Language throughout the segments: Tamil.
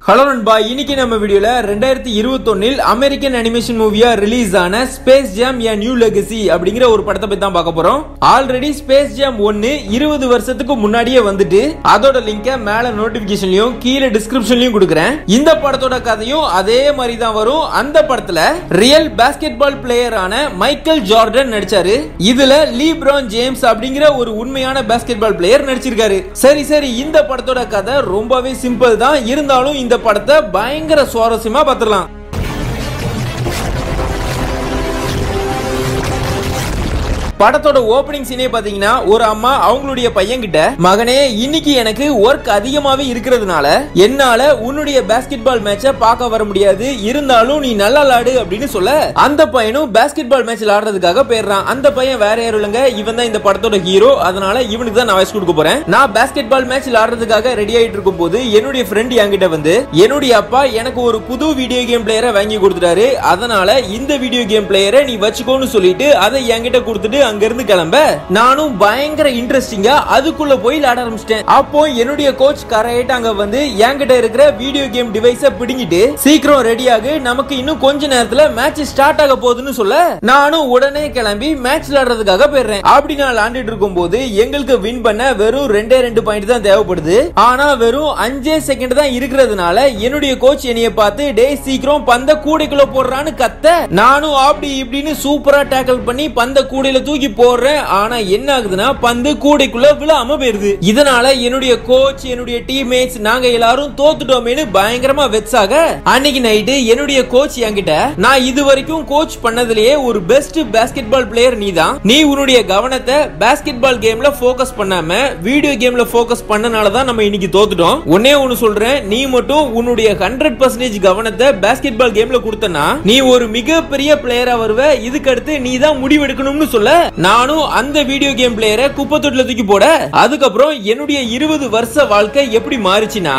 ஹலோ நண்பா இன்னைக்கு நம்ம வீடியோல ரெண்டாயிரத்தி இருபத்தொன்னில் அமெரிக்கன் அனிமேஷன் மூவியா ரிலீஸ் ஆன space jam a new legacy அப்படிங்கிற ஒரு படத்தை பத்தி தான் பார்க்க போறோம் ஆல்ரெடி ஸ்பேஸ் ஜாம் ஒன்னு இருபது வருஷத்துக்கு முன்னாடியே வந்துட்டு அதோட லிங்க மேல நோட்டிபிகேஷன்லயும் கீழே டிஸ்கிரிப்ஷன்லயும் கொடுக்குறேன் இந்த படத்தோட கதையும் அதே மாதிரி தான் வரும் அந்த படத்துல ரியல் பாஸ்கெட் பால் பிளேயரான மைக்கேல் ஜார்டன் நடிச்சாரு இதுல லீப்ரான் ஜேம்ஸ் அப்படிங்கிற ஒரு உண்மையான பாஸ்கெட் பால் பிளேயர் நடிச்சிருக்காரு சரி சரி இந்த படத்தோட கதை ரொம்பவே சிம்பிள் தான் இருந்தாலும் இந்த படத்தை பயங்கர சுவாரஸ்யமா பார்த்துடலாம் படத்தோட ஓபனிங் சீனே பாத்தீங்கன்னா ஒரு அம்மா அவங்களுடைய பையன் கிட்ட மகனே இன்னைக்கு எனக்கு ஒர்க் அதிகமாவே இருக்கிறதுனால என்னால உன்னுடைய பாஸ்கெட் பால் மேட்ச பார்க்க வர முடியாது இருந்தாலும் நீ நல்லா விளாடு அப்படின்னு சொல்ல அந்த பையனும் பாஸ்கெட் பால் மேட்ச் விளாடுறதுக்காக போயிடுறான் அந்த பையன் வேற யாரும் இல்லைங்க இவன் தான் இந்த படத்தோட ஹீரோ அதனால இவனுக்கு தான் நான் வயசு கொடுக்க போறேன் நான் பாஸ்கெட் பால் மேட்ச் விளாடுறதுக்காக ரெடி ஆயிட்டு இருக்கும் போது என்னுடைய ஃப்ரெண்ட் என்கிட்ட வந்து என்னுடைய அப்பா எனக்கு ஒரு புது வீடியோ கேம் பிளேயரை வாங்கி கொடுத்துட்டாரு அதனால இந்த வீடியோ கேம் பிளேயரை நீ வச்சுக்கோன்னு சொல்லிட்டு அதை என்கிட்ட கொடுத்துட்டு அங்க இருந்து கிளம்ப நானும் பயங்கர இன்ட்ரெஸ்டிங்கா அதுக்குள்ள போய் விளையாட ஆரம்பிச்சிட்டேன் அப்போ என்னுடைய கோச் கரெக்ட் அங்க வந்து என்கிட்ட இருக்கிற வீடியோ கேம் டிவைஸ பிடுங்கிட்டு சீக்கிரம் ரெடி ஆகு நமக்கு இன்னும் கொஞ்ச நேரத்துல மேட்ச் ஸ்டார்ட் ஆக போகுதுன்னு சொல்ல நானும் உடனே கிளம்பி மேட்ச் விளையாடுறதுக்காக போயிடுறேன் அப்படி நான் விளையாண்டுட்டு இருக்கும் போது எங்களுக்கு வின் பண்ண வெறும் ரெண்டே ரெண்டு பாயிண்ட் தான் தேவைப்படுது ஆனா வெறும் அஞ்சே செகண்ட் தான் இருக்கிறதுனால என்னுடைய கோச் என்னைய பார்த்து டேய் சீக்கிரம் பந்த கூடைக்குள்ள போடுறான்னு கத்த நானும் அப்படி இப்படின்னு சூப்பரா டேக்கிள் பண்ணி பந்த கூடையில தூக்கி போடுறேன் ஆனா என்ன ஆகுதுன்னா பந்து கூடைக்குள்ள விழாம போயிருது இதனால என்னுடைய கோச் என்னுடைய டீம்மேட்ஸ் நாங்க எல்லாரும் தோத்துட்டோமேனு பயங்கரமா வெச்சாக அன்னைக்கு நைட்டு என்னுடைய கோச் என்கிட்ட நான் இது வரைக்கும் கோச் பண்ணதுலயே ஒரு பெஸ்ட் பாஸ்கெட் பால் பிளேயர் நீ தான் நீ உன்னுடைய கவனத்தை பாஸ்கெட் பால் கேம்ல போக்கஸ் பண்ணாம வீடியோ கேம்ல போக்கஸ் பண்ணனால தான் நம்ம இன்னைக்கு தோத்துட்டோம் ஒன்னே ஒன்னு சொல்றேன் நீ மட்டும் உன்னுடைய ஹண்ட்ரட் பர்சன்டேஜ் கவனத்தை பாஸ்கெட் பால் கேம்ல கொடுத்தனா நீ ஒரு மிகப்பெரிய பிளேயரா வருவ இதுக்கு அடுத்து நீ தான் முடிவெடுக்கணும்னு சொல்ல நானும் அந்த வீடியோ கேம் பிளேயரை குப்பை தொட்டில தூக்கி போட அதுக்கப்புறம் என்னுடைய இருபது வருஷ வாழ்க்கை எப்படி மாறுச்சுன்னா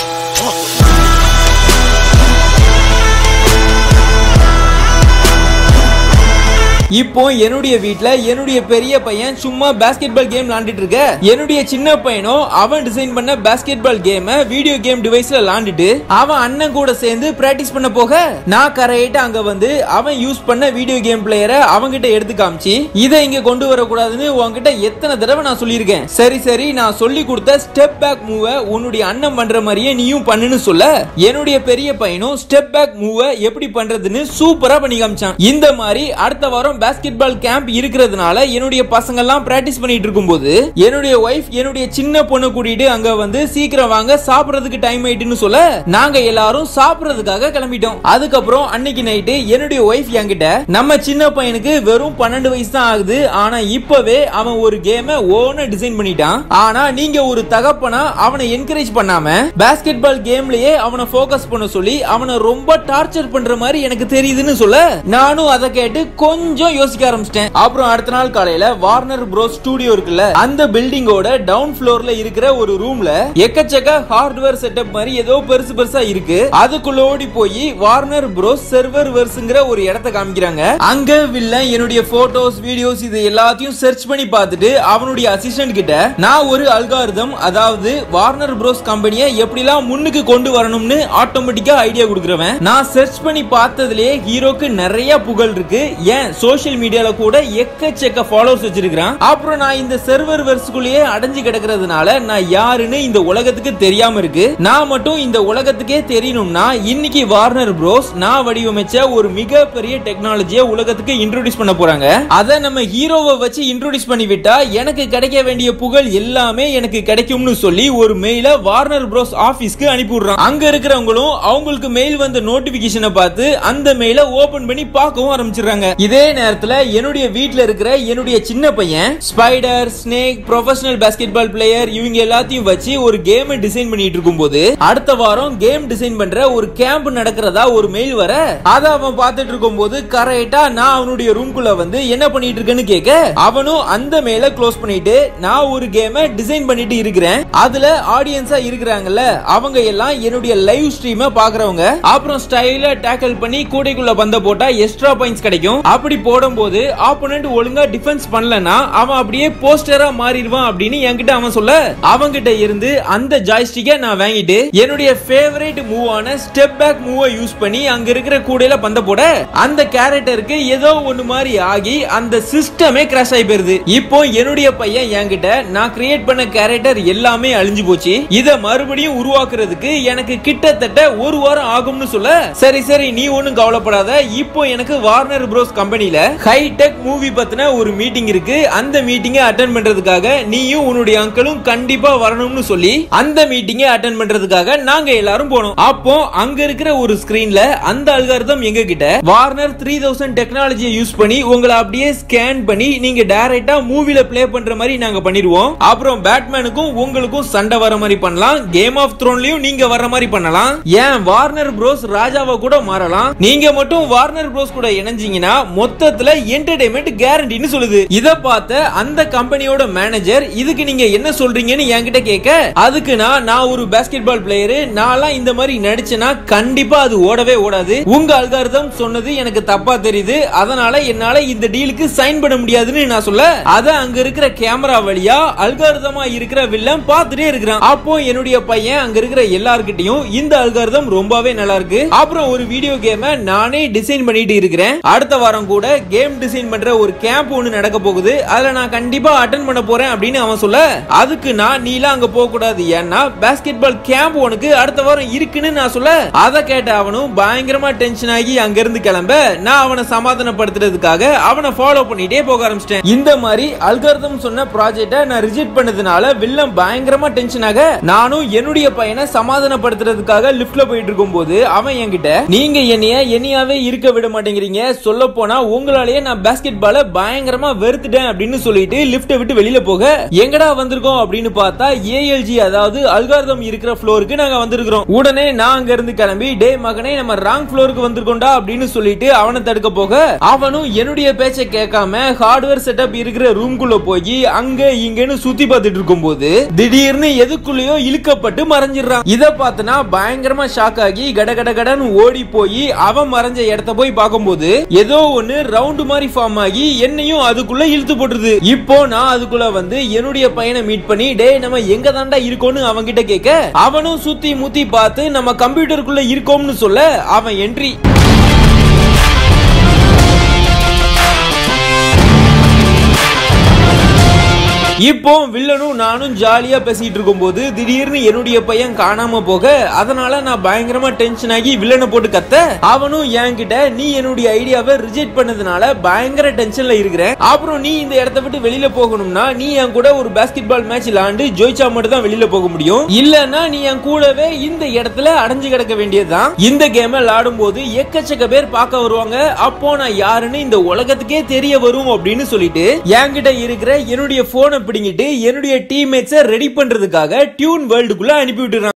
இப்போ என்னுடைய வீட்ல என்னுடைய பெரிய பையன் சும்மா பாஸ்கெட் பால் கேம் விளையாண்டுட்டு இருக்க என்னுடைய சின்ன பையனும் அவன் டிசைன் பண்ண basketball game video game டிவைஸ்ல விளையாண்டுட்டு அவன் அண்ணன் கூட சேர்ந்து பிராக்டிஸ் பண்ண போக நான் கரெக்டா அங்க வந்து அவன் யூஸ் பண்ண வீடியோ கேம் பிளேயரை அவன்கிட்ட எடுத்து காமிச்சு இதை இங்க கொண்டு வரக்கூடாதுன்னு உன்கிட்ட எத்தனை தடவை நான் சொல்லியிருக்கேன் சரி சரி நான் சொல்லி கொடுத்த ஸ்டெப் பேக் மூவ உன்னுடைய அண்ணன் பண்ற மாதிரியே நீயும் பண்ணுன்னு சொல்ல என்னுடைய பெரிய பையனும் ஸ்டெப் பேக் மூவ எப்படி பண்றதுன்னு சூப்பரா பண்ணி காமிச்சான் இந்த மாதிரி அடுத்த வாரம் பாஸ்கெட் பால் கேம்ப் இருக்கிறதுனால என்னுடைய பசங்க எல்லாம் பிராக்டிஸ் பண்ணிட்டு இருக்கும்போது என்னுடைய ஒய்ஃப் என்னுடைய சின்ன பொண்ணு கூட்டிட்டு அங்க வந்து சீக்கிரம் வாங்க சாப்பிடுறதுக்கு டைம் ஆயிட்டுன்னு சொல்ல நாங்க எல்லாரும் சாப்பிடுறதுக்காக கிளம்பிட்டோம் அதுக்கப்புறம் அன்னைக்கு நைட்டு என்னுடைய ஒய்ஃப் என்கிட்ட நம்ம சின்ன பையனுக்கு வெறும் பன்னெண்டு வயசு தான் ஆகுது ஆனா இப்பவே அவன் ஒரு கேம ஓன டிசைன் பண்ணிட்டான் ஆனா நீங்க ஒரு தகப்பனா அவனை என்கரேஜ் பண்ணாம பாஸ்கெட் பால் கேம்லயே அவனை போக்கஸ் பண்ண சொல்லி அவனை ரொம்ப டார்ச்சர் பண்ற மாதிரி எனக்கு தெரியுதுன்னு சொல்ல நானும் அதை கேட்டு கொஞ்சம் யோசிக்க ஆரம்பிச்சிட்டேன் அப்புறம் அடுத்த நாள் காலையில வார்னர் ப்ரோ ஸ்டூடியோ இருக்குல்ல அந்த பில்டிங்கோட டவுன் ஃப்ளோர்ல இருக்கிற ஒரு ரூம்ல எக்கச்சக்க ஹார்ட்வேர் செட்டப் மாதிரி ஏதோ பெருசு பெருசா இருக்கு அதுக்குள்ள ஓடி போய் வார்னர் ப்ரோ சர்வர் வெர்ஸ்ங்கிற ஒரு இடத்த காமிக்கிறாங்க அங்க வில்லன் என்னுடைய போட்டோஸ் வீடியோஸ் இது எல்லாத்தையும் சர்ச் பண்ணி பார்த்துட்டு அவனுடைய அசிஸ்டன்ட் கிட்ட நான் ஒரு அல்காரிதம் அதாவது வார்னர் ப்ரோஸ் கம்பெனியை எப்படிலாம் முன்னுக்கு கொண்டு வரணும்னு ஆட்டோமேட்டிக்கா ஐடியா கொடுக்குறவன் நான் சர்ச் பண்ணி பார்த்ததுலயே ஹீரோக்கு நிறைய புகழ் இருக்கு ஏன் சோஷியல் மீடியால கூட எக்கச்சக்க ஃபாலோவர்ஸ் வச்சிருக்கான் அப்புறம் நான் இந்த சர்வர் வெர்ஸ்குள்ளேயே அடைஞ்சு கிடக்கிறதுனால நான் யாருன்னு இந்த உலகத்துக்கு தெரியாம இருக்கு நான் மட்டும் இந்த உலகத்துக்கே தெரியணும்னா இன்னைக்கு வார்னர் ப்ரோஸ் நான் வடிவமைச்ச ஒரு மிகப்பெரிய டெக்னாலஜியை உலகத்துக்கு இன்ட்ரோடியூஸ் பண்ண போறாங்க அதை நம்ம ஹீரோவை வச்சு இன்ட்ரோடியூஸ் பண்ணி விட்டா எனக்கு கிடைக்க வேண்டிய புகழ் எல்லாமே எனக்கு கிடைக்கும்னு சொல்லி ஒரு மெயில வார்னர் ப்ரோஸ் ஆபீஸ்க்கு அனுப்பி விடுறான் அங்க இருக்கிறவங்களும் அவங்களுக்கு மெயில் வந்த நோட்டிபிகேஷனை பார்த்து அந்த மெயில ஓபன் பண்ணி பார்க்கவும் ஆரம்பிச்சிடுறாங்க இதே நேரத்துல என்னுடைய வீட்ல இருக்கிற என்னுடைய சின்ன பையன் spider snake professional basketball player இவங்க எல்லாத்தையும் வச்சு ஒரு கேம் டிசைன் பண்ணிட்டு இருக்கும்போது அடுத்த வாரம் கேம் டிசைன் பண்ற ஒரு கேம்ப் நடக்கிறதா ஒரு மெயில் வர அத அவன் பார்த்துட்டு இருக்கும்போது கரெக்டா நான் அவனுடைய ரூம்குள்ள வந்து என்ன பண்ணிட்டு இருக்கேன்னு கேட்க அவனும் அந்த மெயில க்ளோஸ் பண்ணிட்டு நான் ஒரு கேமை டிசைன் பண்ணிட்டு இருக்கிறேன் அதுல ஆடியன்ஸா இருக்கிறாங்கல்ல அவங்க எல்லாம் என்னுடைய லைவ் ஸ்ட்ரீமை பாக்குறவங்க அப்புறம் ஸ்டைல டேக்கிள் பண்ணி கூடைக்குள்ள பந்த போட்டா எக்ஸ்ட்ரா பாயிண்ட்ஸ் கிடைக்கும் அப்படி போட போடும்போது ஆப்போனன்ட் ஒழுங்கா டிஃபென்ஸ் பண்ணலனா அவன் அப்படியே போஸ்டரா மாறிடுவான் அப்படின்னு என்கிட்ட அவன் சொல்ல அவன்கிட்ட இருந்து அந்த ஜாய்ஸ்டிக்கை நான் வாங்கிட்டு என்னுடைய ஃபேவரட் மூவான ஸ்டெப் பேக் மூவை யூஸ் பண்ணி அங்க இருக்கிற கூடையில பந்த போட அந்த கேரக்டருக்கு ஏதோ ஒண்ணு மாதிரி ஆகி அந்த சிஸ்டமே கிராஷ் ஆகி போயிருது இப்போ என்னுடைய பையன் என்கிட்ட நான் கிரியேட் பண்ண கேரக்டர் எல்லாமே அழிஞ்சு போச்சு இத மறுபடியும் உருவாக்குறதுக்கு எனக்கு கிட்டத்தட்ட ஒரு வாரம் ஆகும்னு சொல்ல சரி சரி நீ ஒண்ணும் கவலைப்படாத இப்போ எனக்கு வார்னர் ப்ரோஸ் கம்பெனில ஹைடெக் மூவி பத்தின ஒரு மீட்டிங் இருக்கு அந்த மீட்டிங்கை அட்டன் பண்றதுக்காக நீயும் உன்னுடைய அங்கிளும் கண்டிப்பா வரணும்னு சொல்லி அந்த மீட்டிங்கை அட்டன் பண்றதுக்காக நாங்க எல்லாரும் போனோம் அப்போ அங்க இருக்கிற ஒரு ஸ்கிரீன்ல அந்த அல்காரதம் எங்க கிட்ட வார்னர் த்ரீ தௌசண்ட் டெக்னாலஜியை யூஸ் பண்ணி உங்களை அப்படியே ஸ்கேன் பண்ணி நீங்க டைரக்டா மூவில ப்ளே பண்ற மாதிரி நாங்க பண்ணிடுவோம் அப்புறம் பேட்மேனுக்கும் உங்களுக்கும் சண்டை வர மாதிரி பண்ணலாம் கேம் ஆஃப் த்ரோன்லயும் நீங்க வர்ற மாதிரி பண்ணலாம் ஏன் வார்னர் ப்ரோஸ் ராஜாவை கூட மாறலாம் நீங்க மட்டும் வார்னர் ப்ரோஸ் கூட இணைஞ்சீங்கன்னா மொத்தத்துல என்டர்டைன்மெண்ட் கேரண்டின்னு சொல்லுது இத பார்த்த அந்த கம்பெனியோட மேனேஜர் இதுக்கு நீங்க என்ன சொல்றீங்கன்னு என்கிட்ட கேட்க அதுக்கு நான் நான் ஒரு பாஸ்கெட் பால் பிளேயரு நான்லாம் இந்த மாதிரி நடிச்சேன்னா கண்டிப்பா அது ஓடவே ஓடாது உங்க அல்காரதம் சொன்னது எனக்கு தப்பா தெரியுது அதனால என்னால இந்த டீலுக்கு சைன் பண்ண முடியாதுன்னு நான் சொல்ல அத அங்க இருக்கிற கேமரா வழியா அல்காரதமா இருக்கிற வில்லன் பார்த்துட்டே இருக்கிறான் அப்போ என்னுடைய பையன் அங்க இருக்கிற எல்லார்கிட்டயும் இந்த அல்காரதம் ரொம்பவே நல்லா இருக்கு அப்புறம் ஒரு வீடியோ கேம நானே டிசைன் பண்ணிட்டு இருக்கிறேன் அடுத்த வாரம் கூட கேம் டிசைன் பண்ற ஒரு கேம்ப் ஒன்னு நடக்க போகுது அதுல நான் கண்டிப்பா அட்டன் பண்ண போறேன் அப்படின்னு அவன் சொல்ல அதுக்கு நான் நீலாம் அங்க போக கூடாது ஏன்னா பாஸ்கெட் பால் கேம்ப் உனக்கு அடுத்த வாரம் இருக்குன்னு நான் சொல்ல அதை கேட்ட அவனும் பயங்கரமா டென்ஷன் ஆகி அங்க இருந்து கிளம்ப நான் அவனை சமாதானப்படுத்துறதுக்காக அவனை ஃபாலோ பண்ணிட்டே போக ஆரம்பிச்சிட்டேன் இந்த மாதிரி அல்காரதம் சொன்ன ப்ராஜெக்ட நான் ரிஜெக்ட் பண்ணதுனால வில்லன் பயங்கரமா டென்ஷன் ஆக நானும் என்னுடைய பையனை சமாதானப்படுத்துறதுக்காக லிஃப்ட்ல போயிட்டு இருக்கும்போது அவன் என்கிட்ட நீங்க என்னைய என்னையாவே இருக்க விட மாட்டேங்கிறீங்க சொல்ல போனா உங்களாலேயே நான் பாஸ்கெட் பால பயங்கரமா வெறுத்துட்டேன் அப்படின்னு சொல்லிட்டு லிஃப்ட்டை விட்டு வெளியில போக எங்கடா வந்திருக்கோம் அப்படின்னு பார்த்தா ஏஎல்ஜி அதாவது அல்காரதம் இருக்கிற ஃப்ளோருக்கு நாங்க வந்திருக்கிறோம் உடனே நான் அங்க இருந்து கிளம்பி டே மகனே நம்ம ராங் ஃப்ளோருக்கு வந்திருக்கோம்டா அப்படின்னு சொல்லிட்டு அவனை தடுக்க போக அவனும் என்னுடைய பேச்சை கேட்காம ஹார்ட்வேர் செட்டப் இருக்கிற ரூம்குள்ள போய் அங்க இங்கன்னு சுத்தி பார்த்துட்டு இருக்கும்போது திடீர்னு எதுக்குள்ளேயோ இழுக்கப்பட்டு மறைஞ்சிடுறான் இத பார்த்தனா பயங்கரமா ஷாக் ஆகி கட கட கடன்னு ஓடி போய் அவன் மறைஞ்ச இடத்த போய் பார்க்கும்போது ஏதோ ஒண்ணு ரவுண்ட் மாதிரி ஃபார்ம் ஆகி என்னையும் அதுக்குள்ள இழுத்து போட்டுருது இப்போ நான் அதுக்குள்ள வந்து என்னுடைய பையனை மீட் பண்ணி டேய் நம்ம எங்க தாண்டா இருக்கோம்னு அவன் கிட்ட கேட்க அவனும் சுத்தி முத்தி பார்த்து நம்ம கம்ப்யூட்டருக்குள்ள இருக்கோம்னு சொல்ல அவன் என்ட்ரி இப்போ வில்லனும் நானும் ஜாலியா பேசிட்டு இருக்கும்போது திடீர்னு என்னுடைய பையன் காணாம போக அதனால நான் பயங்கரமா டென்ஷன் ஆகி வில்லனை போட்டு கத்த அவனும் என்கிட்ட நீ என்னுடைய ஐடியாவை ரிஜெக்ட் பண்ணதுனால பயங்கர டென்ஷன்ல இருக்கிறேன் அப்புறம் நீ இந்த இடத்த விட்டு வெளியில போகணும்னா நீ என் கூட ஒரு பாஸ்கெட் பால் மேட்ச் விளாண்டு ஜெயிச்சா மட்டும் தான் வெளியில போக முடியும் இல்லன்னா நீ என் கூடவே இந்த இடத்துல அடைஞ்சு கிடக்க வேண்டியதுதான் இந்த கேம் விளையாடும் போது எக்கச்சக்க பேர் பார்க்க வருவாங்க அப்போ நான் யாருன்னு இந்த உலகத்துக்கே தெரிய வரும் அப்படின்னு சொல்லிட்டு என்கிட்ட இருக்கிற என்னுடைய போனை பிடிங்கிட்டு என்னுடைய டீம்மேட்ஸை ரெடி பண்றதுக்காக டியூன் வேர்ல்டுக்குள்ள அனுப்பி விட்டுறான்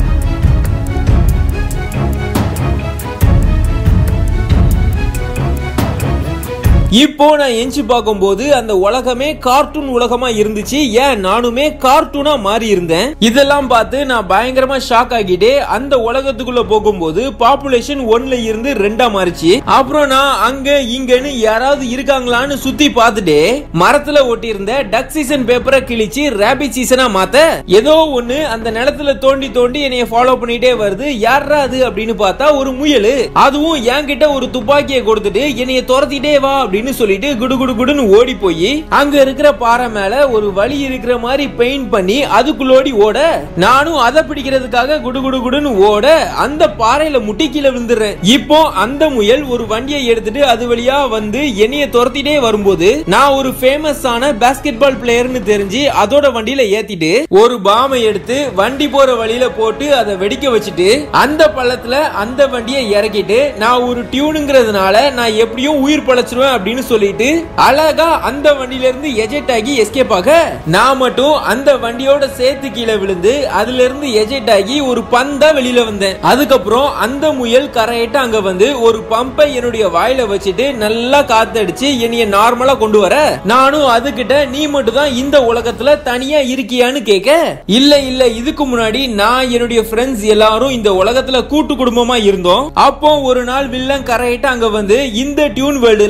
இப்போ நான் எஞ்சி பார்க்கும்போது அந்த உலகமே கார்ட்டூன் உலகமா இருந்துச்சு ஏன் நானுமே கார்ட்டூனா மாறி இருந்தேன் இதெல்லாம் பார்த்து நான் பயங்கரமா ஷாக் ஆகிட்டே அந்த உலகத்துக்குள்ள போகும்போது பாப்புலேஷன் ஒன்ல இருந்து ரெண்டா மாறிச்சு அப்புறம் நான் அங்க இங்கன்னு யாராவது இருக்காங்களான்னு சுத்தி பார்த்துட்டு மரத்துல ஒட்டி இருந்த டக் சீசன் பேப்பரை கிழிச்சு ரேபிட் சீசனா மாத்த ஏதோ ஒண்ணு அந்த நிலத்துல தோண்டி தோண்டி என்னைய ஃபாலோ பண்ணிட்டே வருது யாரா அது அப்படின்னு பார்த்தா ஒரு முயல் அதுவும் என்கிட்ட ஒரு துப்பாக்கியை கொடுத்துட்டு என்னைய துரத்திட்டே வா அப்படின்னு சொல்லிட்டு குடு குடு குடுன்னு ஓடி போய் அங்க இருக்கிற பாறை மேல ஒரு வழி இருக்கிற மாதிரி பெயிண்ட் பண்ணி அதுக்குள்ளோடி ஓட நானும் அதை பிடிக்கிறதுக்காக குடு குடு குடுன்னு ஓட அந்த பாறையில முட்டி கீழே விழுந்துடுறேன் இப்போ அந்த முயல் ஒரு வண்டியை எடுத்துட்டு அது வழியா வந்து என்னைய துரத்திட்டே வரும்போது நான் ஒரு ஃபேமஸான பாஸ்கெட் பால் பிளேயர்னு தெரிஞ்சு அதோட வண்டியில ஏத்திட்டு ஒரு பாமை எடுத்து வண்டி போற வழியில போட்டு அதை வெடிக்க வச்சுட்டு அந்த பள்ளத்துல அந்த வண்டியை இறக்கிட்டு நான் ஒரு டியூனுங்கிறதுனால நான் எப்படியும் உயிர் பழச்சிருவேன் அப்படின்னு சொல்லிட்டு அழகா அந்த வண்டியில இருந்து எஜெக்ட் ஆகி எஸ்கேப் ஆக நான் மட்டும் அந்த வண்டியோட சேர்த்து கீழே விழுந்து அதுல இருந்து எஜெக்ட் ஆகி ஒரு பந்தா வெளியில வந்தேன் அதுக்கப்புறம் அந்த முயல் கரையிட்டு அங்க வந்து ஒரு பம்பை என்னுடைய வாயில வச்சுட்டு நல்லா காத்தடிச்சு என்னைய நார்மலா கொண்டு வர நானும் அதுகிட்ட நீ மட்டும் தான் இந்த உலகத்துல தனியா இருக்கியான்னு கேட்க இல்ல இல்ல இதுக்கு முன்னாடி நான் என்னுடைய ஃப்ரெண்ட்ஸ் எல்லாரும் இந்த உலகத்துல கூட்டு குடும்பமா இருந்தோம் அப்போ ஒரு நாள் வில்லன் கரையிட்டு அங்க வந்து இந்த டியூன் வேர்ல்டுல நீங்க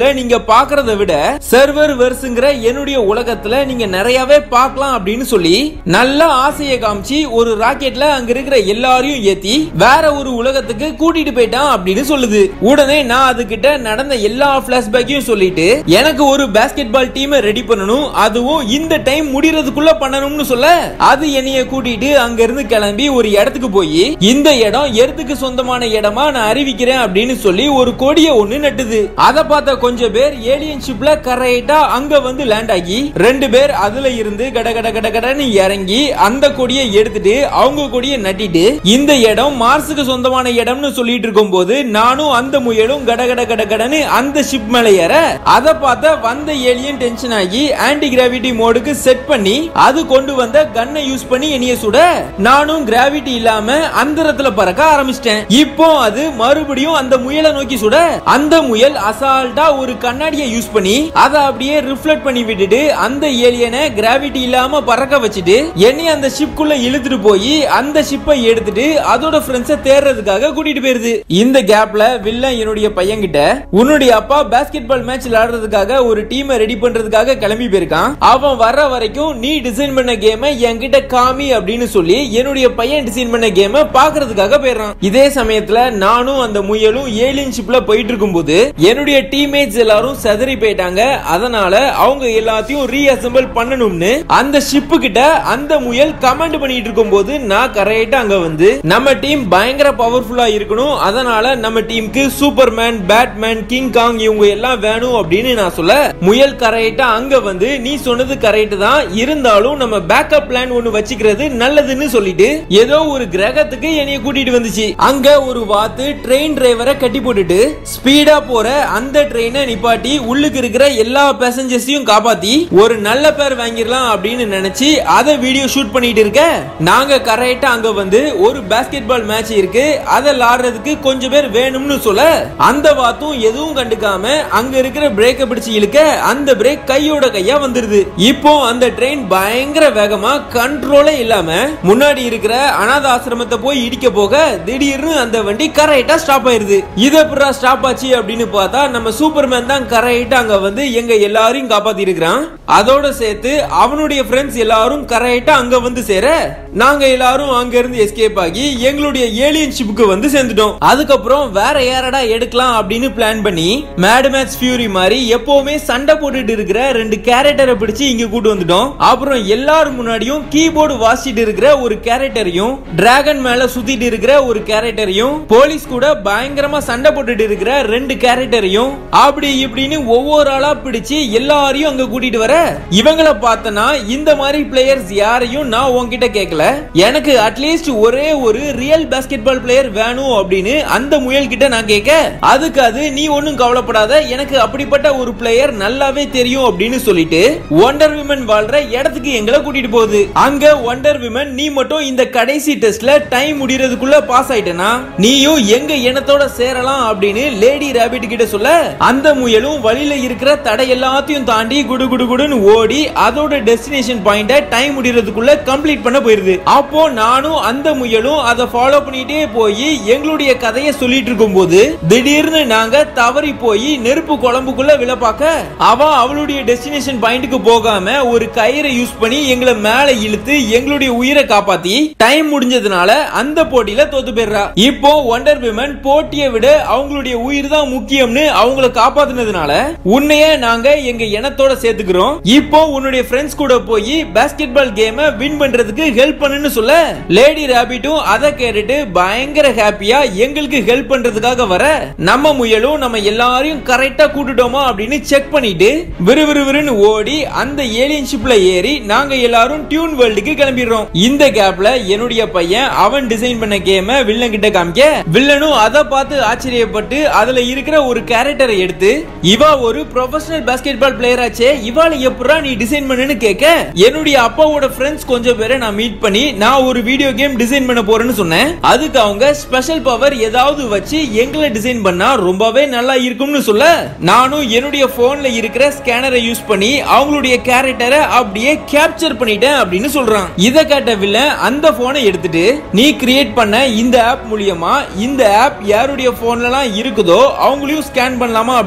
பாக்குறத விட சர்வர் வெர்ஸுங்கிற என்னுடைய உலகத்துல நீங்க நிறையவே பார்க்கலாம் அப்படின்னு சொல்லி நல்ல ஆசையை காமிச்சு ஒரு ராக்கெட்ல அங்க இருக்கிற எல்லாரையும் ஏத்தி வேற ஒரு உலகத்துக்கு கூட்டிட்டு போயிட்டான் அப்படின்னு சொல்லுது உடனே நான் அதுகிட்ட நடந்த எல்லா பிளாஷ்பேக்கையும் சொல்லிட்டு எனக்கு ஒரு பாஸ்கெட் பால் டீமை ரெடி பண்ணணும் அதுவும் இந்த டைம் முடியறதுக்குள்ள பண்ணணும்னு சொல்ல அது என்னைய கூட்டிட்டு அங்க இருந்து கிளம்பி ஒரு இடத்துக்கு போய் இந்த இடம் எர்த்துக்கு சொந்தமான இடமா நான் அறிவிக்கிறேன் அப்படின்னு சொல்லி ஒரு கொடிய ஒண்ணு நட்டுது அத பார்த்த கொஞ்சம் பேர் ஏலியன் ஷிப்ல கரெக்டா அங்க வந்து லேண்ட் ஆகி ரெண்டு பேர் அதுல இருந்து கட கட கட கடன்னு இறங்கி அந்த கொடியை எடுத்துட்டு அவங்க கொடியை நட்டிட்டு இந்த இடம் மார்ஸுக்கு சொந்தமான இடம்னு சொல்லிட்டு இருக்கும்போது நானும் அந்த முயலும் கட கட கட கடன்னு அந்த ஷிப் மேல ஏற அத பார்த்த வந்த ஏலியன் டென்ஷன் ஆகி ஆன்டி கிராவிட்டி மோடுக்கு செட் பண்ணி அது கொண்டு வந்த கன்னை யூஸ் பண்ணி என்னைய சுட நானும் கிராவிட்டி இல்லாம அந்தரத்துல பறக்க ஆரம்பிச்சிட்டேன் இப்போ அது மறுபடியும் அந்த முயலை நோக்கி சுட அந்த முயல் அசால்ட்டா ஒரு கண்ணாடியை யூஸ் பண்ணி அதை அப்படியே ரிஃப்ளெக்ட் பண்ணி விட்டுட்டு அந்த ஏலியனை கிராவிட்டி இல்லாம பறக்க வச்சுட்டு என்னை அந்த ஷிப்குள்ள இழுத்துட்டு போய் அந்த ஷிப்பை எடுத்துட்டு அதோட ஃப்ரெண்ட்ஸை தேடுறதுக்காக கூட்டிட்டு போயிருது இந்த கேப்ல வில்லன் என்னுடைய பையன் கிட்ட உன்னுடைய அப்பா பாஸ்கெட் பால் மேட்ச் விளையாடுறதுக்காக ஒரு டீமை ரெடி பண்றதுக்காக கிளம்பி போயிருக்கான் அவன் வர்ற வரைக்கும் நீ டிசைன் பண்ண கேமை என்கிட்ட காமி அப்படின்னு சொல்லி என்னுடைய பையன் டிசைன் பண்ண கேமை பாக்குறதுக்காக போயிடுறான் இதே சமயத்துல நானும் அந்த முயலும் ஏலியன் ஷிப்ல போயிட்டு இருக்கும்போது என்னுடைய டீம்மேட்ஸ் எல்லாரும் செதறி போயிட்டாங்க அதனால அவங்க எல்லாத்தையும் ரீஅசெம்பிள் பண்ணணும்னு அந்த ஷிப்பு கிட்ட அந்த முயல் கமெண்ட் பண்ணிட்டு இருக்கும்போது நான் கரெக்டா அங்க வந்து நம்ம டீம் பயங்கர பவர்ஃபுல்லா இருக்கணும் அதனால நம்ம டீமுக்கு சூப்பர்மேன் பேட்மேன் கிங் காங் இவங்க எல்லாம் வேணும் அப்படின்னு நான் சொல்ல முயல் கரெக்டா அங்க வந்து நீ சொன்னது கரெக்ட் தான் இருந்தாலும் நம்ம பேக்கப் பிளான் ஒன்னு வச்சுக்கிறது நல்லதுன்னு சொல்லிட்டு ஏதோ ஒரு கிரகத்துக்கு என்னைய கூட்டிட்டு வந்துச்சு அங்க ஒரு வாத்து ட்ரெயின் டிரைவரை கட்டி போட்டுட்டு ஸ்பீடா போற அந்த ட்ரெயினை நிப்பாட்டி உள்ளுக்கு இருக்கிற எல்லா பேசஞ்சர்ஸையும் காப்பாத்தி ஒரு நல்ல பேர் வாங்கிடலாம் அப்படின்னு நினைச்சு அதை வீடியோ ஷூட் பண்ணிட்டு இருக்க நாங்க கரெக்டா அங்க வந்து ஒரு பாஸ்கெட் பால் மேட்ச் இருக்கு அதை விளாடுறதுக்கு கொஞ்சம் பேர் வேணும்னு சொல்ல அந்த வாத்தும் எதுவும் கண்டுக்காம அங்க இருக்கிற பிரேக்க பிடிச்சு இழுக்க அந்த பிரேக் கையோட கையா வந்துருது இப்போ அந்த ட்ரெயின் பயங்கர வேகமா கண்ட்ரோலே இல்லாம முன்னாடி இருக்கிற அனாத ஆசிரமத்தை போய் இடிக்க போக திடீர்னு அந்த வண்டி கரெக்டா ஸ்டாப் ஆயிருது இது எப்படா ஸ்டாப் ஆச்சு அப்படின்னு பார்த்தா நம்ம சூப்பர்மேன் தான் கரெக்டா அங்க வந்து எங்க எல்லாரையும் காப்பாத்தி இருக்கிறான் அதோட சேர்த்து அவனுடைய ஃப்ரெண்ட்ஸ் எல்லாரும் கரெக்டா அங்க வந்து சேர நாங்க எல்லாரும் அங்க இருந்து எஸ்கேப் ஆகி எங்களுடைய ஏலியன் ஷிப்புக்கு வந்து சேர்ந்துட்டோம் அதுக்கப்புறம் வேற யாரடா எடுக்கலாம் அப்படின்னு பிளான் பண்ணி மேட் மேட்ச் ஃபியூரி மாதிரி எப்பவுமே சண்டை போட்டுட்டு இருக்கிற ரெண்டு கேரக்டரை பிடிச்சு இங்க கூட்டு வந்துட்டோம் அப்புறம் எல்லாரும் முன்னாடியும் கீபோர்டு வாசிட்டு இருக்கிற ஒரு கேரக்டரையும் டிராகன் மேல சுத்திட்டு இருக்கிற ஒரு கேரக்டரையும் போலீஸ் கூட பயங்கரமா சண்டை போட்டுட்டு இருக்கிற ரெண்டு கேரக்டரையும் அப்படி இப்படின்னு ஒவ்வொரு ஆளா பிடிச்சு எல்லாரையும் அங்க கூட்டிட்டு வர இவங்கள பார்த்தனா இந்த மாதிரி பிளேயர்ஸ் யாரையும் நான் உன்கிட்ட கேட்கல எனக்கு அட்லீஸ்ட் ஒரே ஒரு ரியல் பாஸ்கெட் பால் பிளேயர் வேணும் அப்படின்னு அந்த முயல் கிட்ட நான் கேட்க அதுக்கு அது நீ ஒன்னும் கவலைப்படாத எனக்கு அப்படிப்பட்ட ஒரு பிளேயர் நல்லாவே தெரியும் அப்படின்னு சொல்லிட்டு ஒண்டர் விமன் வாழ்ற இடத்துக்கு எங்களை கூட்டிட்டு போகுது அங்க ஒண்டர் விமன் நீ மட்டும் இந்த கடைசி டெஸ்ட்ல டைம் முடியறதுக்குள்ள பாஸ் ஆயிட்டனா நீயும் எங்க இனத்தோட சேரலாம் அப்படின்னு லேடி ராபிட் கிட்ட சொல்ல அந்த முயலும் வழியில இருக்கிற தடை எல்லாத்தையும் தாண்டி குடு குடு குடுன்னு ஓடி அதோட டெஸ்டினேஷன் பாயிண்ட டைம் முடியறதுக்குள்ள கம்ப்ளீட் பண்ண போயிருது அப்போ நானும் அந்த முயலும் அதை ஃபாலோ பண்ணிட்டே போய் எங்களுடைய கதையை சொல்லிட்டு இருக்கும்போது திடீர்னு நாங்க தவறி போய் நெருப்பு குழம்புக்குள்ள விழ பார்க்க அவ அவளுடைய டெஸ்டினேஷன் பாயிண்ட்டுக்கு போகாம ஒரு கயிறை யூஸ் பண்ணி எங்களை மேல இழுத்து எங்களுடைய உயிரை காப்பாத்தி டைம் முடிஞ்சதுனால அந்த போட்டியில தோத்து போயிடுறா இப்போ ஒண்டர் விமன் போட்டியை விட அவங்களுடைய உயிர் தான் முக்கியம்னு அவங்கள காப்பாத்துனதுனால உன்னைய நாங்க எங்க இனத்தோட சேர்த்துக்கிறோம் இப்போ உன்னுடைய ஃப்ரெண்ட்ஸ் கூட போய் பாஸ்கெட் பால் கேம வின் பண்றதுக்கு ஹெல்ப் பண்ணுன்னு சொல்ல லேடி ராபிட்டும் அதை கேட்டுட்டு பயங்கர ஹாப்பியா எங்களுக்கு ஹெல்ப் பண்றதுக்காக வர நம்ம முயலும் நம்ம எல்லாரையும் கரெக்டா கூட்டுட்டோமா அப்படின்னு செக் பண்ணிட்டு விறுவிறுவிறுன்னு ஓடி அந்த ஏலியன் ஷிப்ல ஏறி நாங்க எல்லாரும் டியூன் வேர்ல்டுக்கு கிளம்பிடுறோம் இந்த கேப்ல என்னுடைய பையன் அவன் டிசைன் பண்ண கேம வில்லன் கிட்ட காமிக்க வில்லனும் அதை பார்த்து ஆச்சரியப்பட்டு அதுல இருக்கிற ஒரு கேரக்டரை எடுத்து இவா ஒரு ப்ரொஃபஷனல் பாஸ்கெட் பால் பிளேயர் ஆச்சே இவாளை எப்படா நீ டிசைன் பண்ணுன்னு கேட்க என்னுடைய அப்பாவோட ஃப்ரெண்ட்ஸ் கொஞ்சம் பேரை நான் மீட் பண்ணி நான் ஒரு வீடியோ கேம் டிசைன் பண்ண போறேன்னு சொன்னேன் அதுக்கு அவங்க ஸ்பெஷல் பவர் ஏதாவது வச்சு எங்களை டிசைன் பண்ணா ரொம்பவே நல்லா இருக்கும்னு சொல்ல நானும் என்னுடைய போன்ல இருக்கிற ஸ்கேனரை யூஸ் பண்ணி அவங்களுடைய கேரக்டரை அப்படியே கேப்சர் பண்ணிட்டேன் அப்படின்னு சொல்றான் இத கேட்ட வில்லன் அந்த போனை எடுத்துட்டு நீ கிரியேட் பண்ண இந்த ஆப் மூலியமா இந்த ஆப் யாருடைய போன்லலாம் இருக்குதோ அவங்களையும் ஸ்கேன் பண்ணலாமா அப்படின்னு கேட்க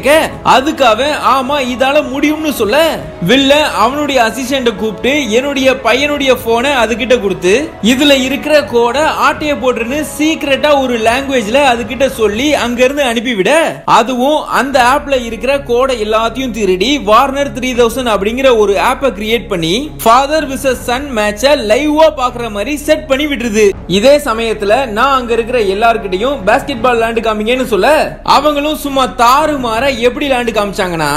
கேட்க அதுக்கு அவன் ஆமா இதால முடியும்னு சொல்ல வில்ல அவனுடைய அசிஸ்டண்ட கூப்பிட்டு என்னுடைய பையனுடைய போனை அதுகிட்ட கொடுத்து இதுல இருக்கிற கோட ஆட்டைய போட்டுருன்னு சீக்கிரட்டா ஒரு லாங்குவேஜ்ல அதுகிட்ட சொல்லி அங்க இருந்து அனுப்பிவிட அதுவும் அந்த ஆப்ல இருக்கிற கோடை எல்லாத்தையும் திருடி வார்னர் த்ரீ தௌசண்ட் அப்படிங்கிற ஒரு ஆப்பை கிரியேட் பண்ணி ஃபாதர் விசஸ் சன் மேட்ச லைவா பாக்குற மாதிரி செட் பண்ணி விட்டுருது இதே சமயத்துல நான் அங்க இருக்கிற எல்லார்கிட்டயும் பாஸ்கெட் பால் விளையாண்டு காமிங்கன்னு சொல்ல அவங்களும் சும்மா தாறு மாற எப்படி விளையாண்டு காமிச்சாங்கன்னா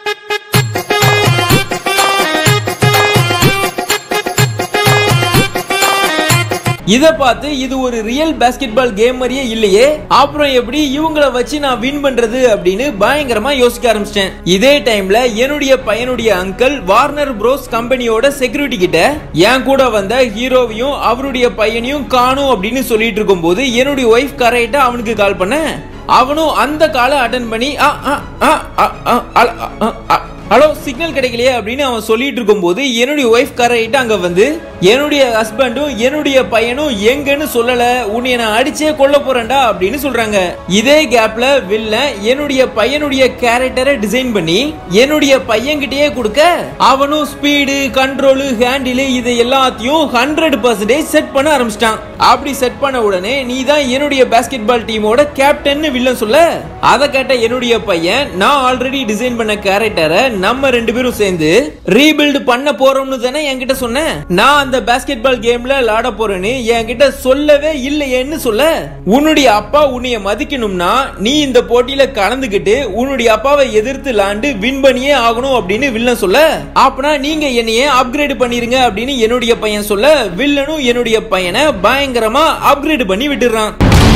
இத பார்த்து இது ஒரு ரியல் பாஸ்கெட் பால் கேம் மாதிரியே இல்லையே அப்புறம் எப்படி இவங்கள வச்சு நான் வின் பண்றது அப்படின்னு பயங்கரமா யோசிக்க ஆரம்பிச்சிட்டேன் இதே டைம்ல என்னுடைய பையனுடைய அங்கிள் வார்னர் ப்ரோஸ் கம்பெனியோட செக்யூரிட்டி கிட்ட என் கூட வந்த ஹீரோவையும் அவருடைய பையனையும் காணும் அப்படின்னு சொல்லிட்டு இருக்கும்போது என்னுடைய ஒய்ஃப் கரெக்டா அவனுக்கு கால் பண்ண அவனும் அந்த காலை அட்டன் பண்ணி ஆ, ஆ, ஆ, ஆ, ஆ, ஆ, ஆ, ஆ, ஹலோ சிக்னல் கிடைக்கலையே அப்படின்னு அவன் சொல்லிட்டு இருக்கும்போது என்னுடைய ஒய்ஃப் கரெக்டா அங்க வந்து என்னுடைய ஹஸ்பண்டும் என்னுடைய பையனும் எங்கன்னு சொல்லல உன்னை நான் அடிச்சே கொல்ல போறேன்டா அப்படின்னு சொல்றாங்க இதே கேப்ல வில்ல என்னுடைய பையனுடைய கேரக்டரை டிசைன் பண்ணி என்னுடைய பையன்கிட்டயே கொடுக்க அவனும் ஸ்பீடு கண்ட்ரோலு ஹேண்டில் இது எல்லாத்தையும் ஹண்ட்ரட் பர்சன்டேஜ் செட் பண்ண ஆரம்பிச்சிட்டான் அப்படி செட் பண்ண உடனே நீ தான் என்னுடைய பாஸ்கெட் பால் டீமோட கேப்டன் வில்லன் சொல்ல அதை கேட்ட என்னுடைய பையன் நான் ஆல்ரெடி டிசைன் பண்ண கேரக்டரை நம்ம ரெண்டு பேரும் சேர்ந்து ரீபில்ட் பண்ண போறோம்னு தானே என்கிட்ட சொன்னேன் நான் அந்த பாஸ்கெட் பால் கேம்ல விளையாட போறேன்னு என்கிட்ட சொல்லவே இல்லையேன்னு சொல்ல உன்னுடைய அப்பா உன்னைய மதிக்கணும்னா நீ இந்த போட்டியில கலந்துக்கிட்டு உன்னுடைய அப்பாவை எதிர்த்து விளாண்டு வின் பண்ணியே ஆகணும் அப்படின்னு வில்லன் சொல்ல அப்பனா நீங்க என்னைய அப்கிரேட் பண்ணிருங்க அப்படின்னு என்னுடைய பையன் சொல்ல வில்லனும் என்னுடைய பையனை பயங்கரமா அப்கிரேட் பண்ணி விட்டுறான்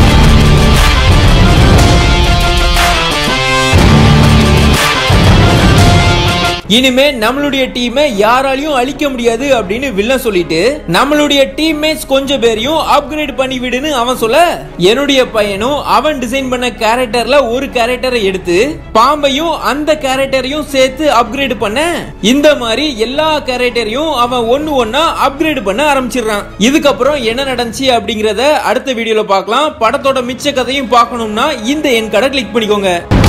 இனிமே நம்மளுடைய டீமை யாராலையும் அழிக்க முடியாது அப்படின்னு வில்லன் சொல்லிட்டு நம்மளுடைய டீம்மேட்ஸ் கொஞ்சம் பேரையும் அப்கிரேட் பண்ணி விடுன்னு அவன் சொல்ல என்னுடைய பையனும் அவன் டிசைன் பண்ண கேரக்டர்ல ஒரு கேரக்டரை எடுத்து பாம்பையும் அந்த கேரக்டரையும் சேர்த்து அப்கிரேட் பண்ண இந்த மாதிரி எல்லா கேரக்டரையும் அவன் ஒன்னு ஒன்னா அப்கிரேட் பண்ண ஆரம்பிச்சிடுறான் இதுக்கப்புறம் என்ன நடந்துச்சு அப்படிங்கறத அடுத்த வீடியோல பார்க்கலாம் படத்தோட மிச்ச கதையும் பார்க்கணும்னா இந்த என் கடை கிளிக் பண்ணிக்கோங்க